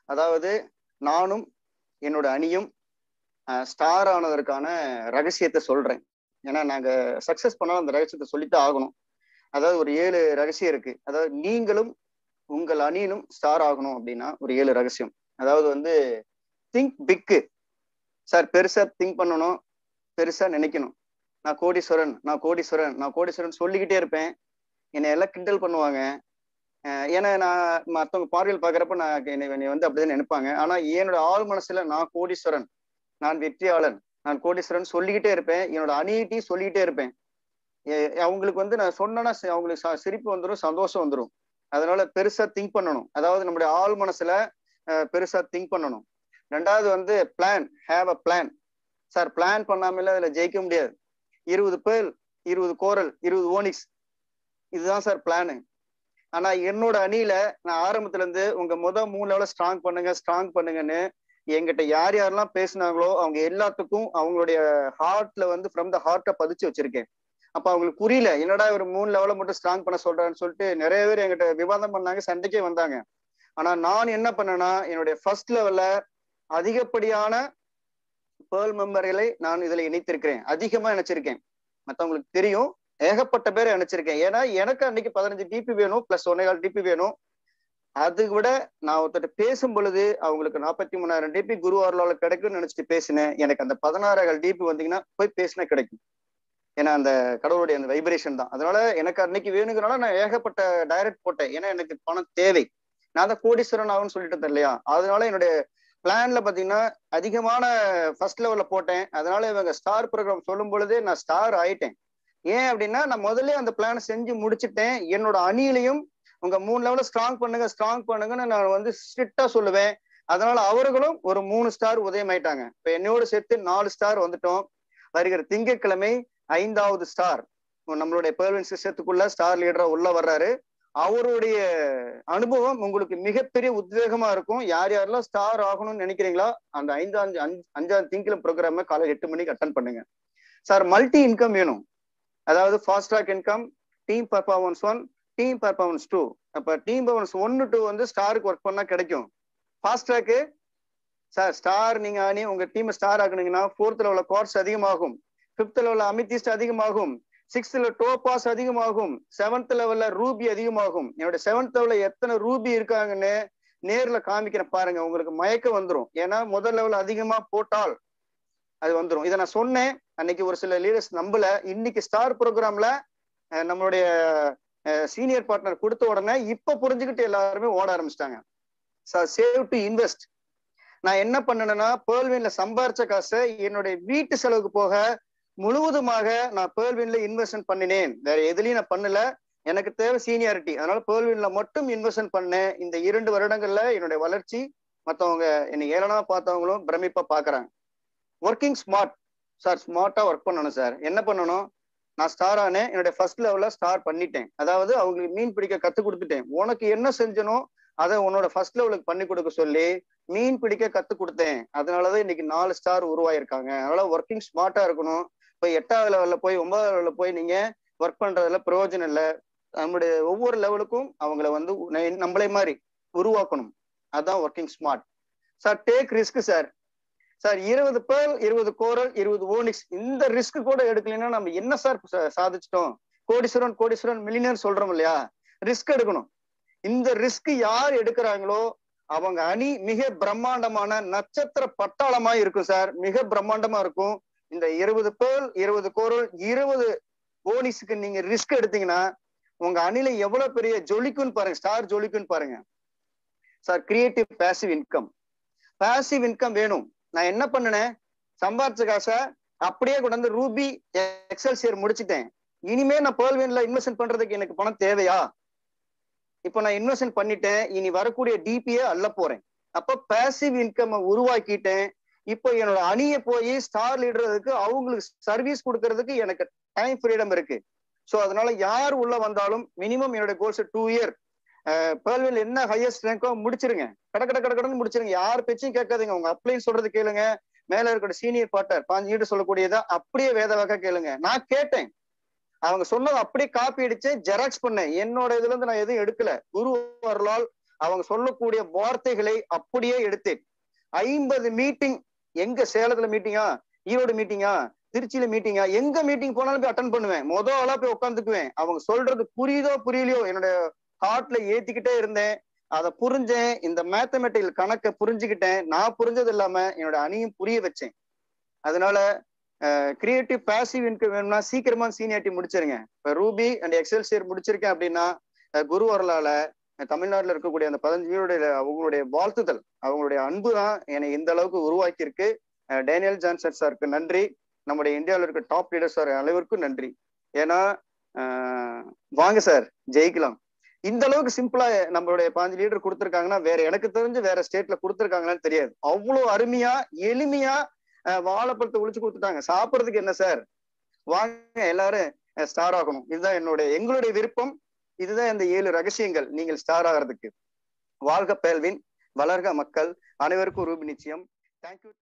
அதாவது நானும் என்னோட அணியும் ஸ்டார் ஆனதற்கான ரகசியத்தை சொல்றேன் ஏன்னா நாங்க சக்சஸ் பண்ணாலும் அந்த ரகசியத்தை சொல்லித்தான் ஆகணும் அதாவது ஒரு ஏழு ரகசியம் இருக்கு அதாவது நீங்களும் உங்கள் அணியிலும் ஸ்டார் ஆகணும் அப்படின்னா ஒரு ஏழு ரகசியம் அதாவது வந்து திங்க் பிக்கு சார் பெருசா திங்க் பண்ணணும் பெருசா நினைக்கணும் நான் கோடீஸ்வரன் நான் கோடீஸ்வரன் நான் கோடீஸ்வரன் சொல்லிக்கிட்டே இருப்பேன் என்னை எல்லாம் கிண்டல் பண்ணுவாங்க ஏன்னா நான் மற்றவங்க பார்வையில் பாக்குறப்ப நான் என்னை வந்து அப்படிதான் நினைப்பாங்க ஆனா என்னோட ஆள் மனசுல நான் கோடீஸ்வரன் நான் வெற்றியாளன் நான் கோடீஸ்வரன் சொல்லிக்கிட்டே இருப்பேன் என்னோட அணியிட்டையும் சொல்லிக்கிட்டே இருப்பேன் அவங்களுக்கு வந்து நான் சொன்னேன்னா அவங்களுக்கு சிரிப்பு வந்துடும் சந்தோஷம் வந்துடும் அதனால பெருசா திங்க் பண்ணணும் அதாவது நம்முடைய ஆள் மனசுல பெருசா திங்க் பண்ணணும் ரெண்டாவது வந்து plan have a plan sir plan பண்ணாமல அதுல ஜெயிக்க முடியாது இருபது பேர் இருபது கோரல் இருபது ஓனிக்ஸ் இதுதான் சார் பிளானு ஆனா என்னோட அணியில நான் ஆரம்பத்துல இருந்து உங்க முத மூணு லெவல ஸ்ட்ராங் பண்ணுங்க ஸ்ட்ராங் பண்ணுங்கன்னு எங்கிட்ட யார் யாரெல்லாம் பேசினாங்களோ அவங்க எல்லாத்துக்கும் அவங்களுடைய ஹார்ட்ல வந்து ஃப்ரம் த ஹார்ட்டை பதிச்சு வச்சிருக்கேன் அப்ப அவங்களுக்கு புரியல என்னடா ஒரு மூணு லெவல மட்டும் ஸ்ட்ராங் பண்ண சொல்றான்னு சொல்லிட்டு நிறைய பேர் எங்கிட்ட விவாதம் பண்ணாங்க சண்டைக்கே வந்தாங்க ஆனா நான் என்ன பண்ணேன்னா என்னுடைய ஃபர்ஸ்ட் லெவல்ல அதிகப்படியான பேர்ல் மெம்பர்களை நான் இதுல இணைத்திருக்கிறேன் அதிகமா நினைச்சிருக்கேன் மத்தவங்களுக்கு தெரியும் ஏகப்பட்ட பேரை நினைச்சிருக்கேன் ஏன்னா எனக்கு அன்னைக்கு பதினஞ்சு டிபி வேணும் பிளஸ் ஒன்னேகால் டிபி வேணும் அது விட நான் ஒருத்தர் பேசும் பொழுது அவங்களுக்கு நாற்பத்தி மூணாயிரம் டிபி குரு அருளால கிடைக்கும்னு நினைச்சிட்டு பேசினேன் எனக்கு அந்த பதினாறாயிரம் டிபி வந்தீங்கன்னா போய் பேசினா கிடைக்கும் ஏன்னா அந்த கடவுளுடைய அந்த வைப்ரேஷன் தான் அதனால எனக்கு அன்னைக்கு வேணுங்கிறனால நான் ஏகப்பட்ட டைரக்ட் போட்டேன் ஏன்னா எனக்கு பணம் தேவை நான் தான் கோடீஸ்வரன் ஆகும்னு சொல்லிட்டு இல்லையா அதனால என்னுடைய பிளான்ல பாத்தீங்கன்னா அதிகமான ஃபர்ஸ்ட் லெவல்ல போட்டேன் அதனால இவங்க ஸ்டார் ப்ரோக்ராம் சொல்லும் பொழுதே நான் ஸ்டார் ஆயிட்டேன் ஏன் அப்படின்னா நான் முதல்ல அந்த பிளான் செஞ்சு முடிச்சுட்டேன் என்னோட அணியிலையும் உங்க மூணு லெவல ஸ்ட்ராங் பண்ணுங்க ஸ்ட்ராங் பண்ணுங்கன்னு நான் வந்து ஸ்ட்ரிக்டா சொல்லுவேன் அதனால அவர்களும் ஒரு மூணு ஸ்டார் உதயமாயிட்டாங்க இப்ப என்னோட சேர்த்து நாலு ஸ்டார் வந்துட்டோம் வருகிற திங்கட்கிழமை ஐந்தாவது ஸ்டார் நம்மளுடைய பேர்வன் சிஸ்டத்துக்குள்ள ஸ்டார் லீடரா உள்ள வர்றாரு அவருடைய அனுபவம் உங்களுக்கு மிகப்பெரிய உத்வேகமா இருக்கும் யார் யாரெல்லாம் ஸ்டார் ஆகணும்னு நினைக்கிறீங்களா அந்த ஐந்தாம் அஞ்சாம் திங்கிழமை ப்ரோக்ராம காலை எட்டு மணிக்கு அட்டன் பண்ணுங்க சார் மல்டி இன்கம் வேணும் அதாவது fast track income team performance one team performance two அப்ப டீம் பர்ஃபார்மன்ஸ் ஒன்னு டூ வந்து ஸ்டாருக்கு ஒர்க் பண்ணா கிடைக்கும் ஃபாஸ்ட் ட்ராக்கு சார் ஸ்டார் நீங்க ஆனி உங்க டீம் ஸ்டார் ஆகுனீங்கன்னா ஃபோர்த் லெவல்ல கோர்ஸ் அதிகமாகும் ஃபிஃப்த் லெவல்ல அமித்திஸ்ட் அதிகமாகும் சிக்ஸ்த்ல டோபாஸ் அதிகமாகும் செவன்த் லெவல்ல ரூபி அதிகமாகும் என்னோட செவன்த் லெவல்ல எத்தனை ரூபி இருக்காங்கன்னு நேர்ல காமிக்கிறேன் பாருங்க உங்களுக்கு மயக்கம் வந்துடும் ஏன்னா முதல் லெவல் அதிகமா போட்டால் அது வந்துடும் இதை நான் சொன்னேன் அன்னைக்கு ஒரு சில லீடர்ஸ் நம்பல இன்னைக்கு ஸ்டார் ப்ரோக்ராம்ல நம்மளுடைய சீனியர் பார்ட்னர் கொடுத்த உடனே இப்ப புரிஞ்சுக்கிட்டு எல்லாருமே ஓட ஆரம்பிச்சிட்டாங்க சேவ் டு இன்வெஸ்ட் நான் என்ன பண்ணேன்னா பேர்ல்வின்ல சம்பாரிச்ச காசை என்னுடைய வீட்டு செலவுக்கு போக முழுவதுமாக நான் பேர்ல்வின்ல இன்வெஸ்ட்மெண்ட் பண்ணினேன் வேற எதுலயும் நான் பண்ணல எனக்கு தேவை சீனியாரிட்டி அதனால பேர்ல்வின்ல மட்டும் இன்வெஸ்ட்மெண்ட் பண்ணேன் இந்த இரண்டு வருடங்கள்ல என்னுடைய வளர்ச்சி மத்தவங்க என்னை ஏளனா பார்த்தவங்களும் பிரமிப்பா பாக்குறாங்க ஒர்க்கிங் ஸ்மார்ட் சார் ஸ்மார்ட்டா ஒர்க் பண்ணணும் சார் என்ன பண்ணணும் நான் ஸ்டார் ஆனேன் என்னுடைய ஃபர்ஸ்ட் லெவல்ல ஸ்டார் பண்ணிட்டேன் அதாவது அவங்களுக்கு மீன் பிடிக்க கத்து கொடுத்துட்டேன் உனக்கு என்ன செஞ்சனோ அதை உன்னோட ஃபர்ஸ்ட் லெவலுக்கு பண்ணி கொடுக்க சொல்லி மீன் பிடிக்க கத்து கொடுத்தேன் அதனாலதான் இன்னைக்கு நாலு ஸ்டார் உருவாயிருக்காங்க அதனால ஒர்க்கிங் ஸ்மார்ட்டா இருக்கணும் போய் எட்டாவது லெவல்ல போய் ஒன்பதாவது லெவல்ல போய் நீங்க ஒர்க் பண்றதுல பிரயோஜனம் இல்லை நம்மளுடைய ஒவ்வொரு லெவலுக்கும் அவங்கள வந்து நம்மளே மாதிரி உருவாக்கணும் அதான் working smart sir take risk sir sir இருபது பேர் இருபது கோரல் இருபது ஓனிக்ஸ் இந்த ரிஸ்க் கூட எடுக்கலைன்னா நம்ம என்ன சார் சாதிச்சிட்டோம் கோடீஸ்வரன் கோடீஸ்வரன் மில்லியனர் சொல்றோம் இல்லையா ரிஸ்க் எடுக்கணும் இந்த ரிஸ்க் யார் எடுக்கிறாங்களோ அவங்க அணி மிக பிரம்மாண்டமான நட்சத்திர பட்டாளமா இருக்கும் சார் மிக பிரம்மாண்டமா இருக்கும் இந்த இருபது பேர் இருபது கோரல் இருபது போனிஸுக்கு நீங்க ரிஸ்க் எடுத்தீங்கன்னா உங்க அணில எவ்வளவு பெரிய ஜொலிக்குன்னு பாருங்க ஸ்டார் ஜொலிக்குன்னு பாருங்க sir creative passive income passive income வேணும் நான் என்ன பண்ணினேன் சம்பாரிச்ச காசை அப்படியே கொண்டு வந்து ரூபி எக்ஸல் ஷேர் முடிச்சுட்டேன் இனிமே நான் பேர்ல்வின்ல இன்வெஸ்ட்மெண்ட் பண்றதுக்கு எனக்கு பணம் தேவையா இப்போ நான் இன்வெஸ்ட்மெண்ட் பண்ணிட்டேன் இனி வரக்கூடிய டிபிஏ அள்ள போறேன் அப்போ பேசிவ் இன்கம் உருவாக்கிட்டேன் இப்போ என்னோட அணியை போய் ஸ்டார் லீடருக்கு அவங்களுக்கு சர்வீஸ் கொடுக்கறதுக்கு எனக்கு டைம் ஃப்ரீடம் இருக்கு ஸோ அதனால யார் உள்ள வந்தாலும் மினிமம் என்னோட கோர்ஸ் டூ இயர் பேர்வில் என்ன ஹையஸ்ட் ரேங்கோ முடிச்சிருங்க கட கட கட கடன்னு முடிச்சிருங்க யார் பேச்சும் கேட்காதீங்க உங்க அப்ளைன் சொல்றது கேளுங்க மேல இருக்கிற சீனியர் பார்ட்டர் பாஞ்சு வீட்டு சொல்லக்கூடியதா அப்படியே வேத வகை கேளுங்க நான் கேட்டேன் அவங்க சொன்னதை அப்படியே காப்பி அடிச்சு ஜெராக்ஸ் பண்ணேன் என்னோட இதுல இருந்து நான் எதுவும் எடுக்கல குரு வரலால் அவங்க சொல்லக்கூடிய வார்த்தைகளை அப்படியே எடுத்தேன் ஐம்பது மீட்டிங் எங்க சேலத்துல மீட்டிங்கா ஈரோடு மீட்டிங்கா திருச்சியில மீட்டிங்கா எங்க மீட்டிங் போனாலும் போய் அட்டன் பண்ணுவேன் மொதல் ஆளா போய் உட்காந்துக்குவேன் அவங்க சொல்றது புரியுதோ புரியலையோ என்னோட ஹார்ட்ல ஏத்திக்கிட்டே இருந்தேன் அதை புரிஞ்சேன் இந்த மேத்தமெட்டிக்கல் கணக்கை புரிஞ்சுக்கிட்டேன் நான் புரிஞ்சது இல்லாம என்னோட அணியும் புரிய வச்சேன் அதனால கிரியேட்டிவ் பேசிவ் இன்கம் வேணும்னா சீக்கிரமா சீனியாரிட்டி முடிச்சிருங்க இப்ப ரூபி அண்ட் எக்ஸல்சியர் முடிச்சிருக்கேன் அப்படின்னா குரு வரலால தமிழ்நாட்டில் இருக்கக்கூடிய அந்த பதினஞ்சு பேருடைய அவங்களுடைய வாழ்த்துதல் அவங்களுடைய அன்பு தான் என்னை இந்த அளவுக்கு உருவாக்கி இருக்கு டேனியல் ஜான்சன் சாருக்கு நன்றி நம்முடைய இந்தியாவில் இருக்க டாப் லீடர்ஸ் சார் அனைவருக்கும் நன்றி ஏன்னா வாங்க சார் ஜெயிக்கலாம் இந்த அளவுக்கு சிம்பிளா நம்மளுடைய பாஞ்சு லீடர் கொடுத்துருக்காங்கன்னா வேற எனக்கு தெரிஞ்சு வேற ஸ்டேட்ல கொடுத்துருக்காங்களான்னு தெரியாது அவ்வளவு அருமையா எளிமையா வாழைப்பழத்தை ஒழிச்சு கொடுத்துட்டாங்க சாப்பிட்றதுக்கு என்ன சார் வாங்க எல்லாரும் ஸ்டார் ஆகணும் இதுதான் என்னுடைய எங்களுடைய விருப்பம் இதுதான் இந்த ஏழு ரகசியங்கள் நீங்கள் ஸ்டார் ஆகிறதுக்கு வாழ்க பேல்வின் வளர்க மக்கள் அனைவருக்கும் ரூபி நிச்சயம் தேங்க்யூ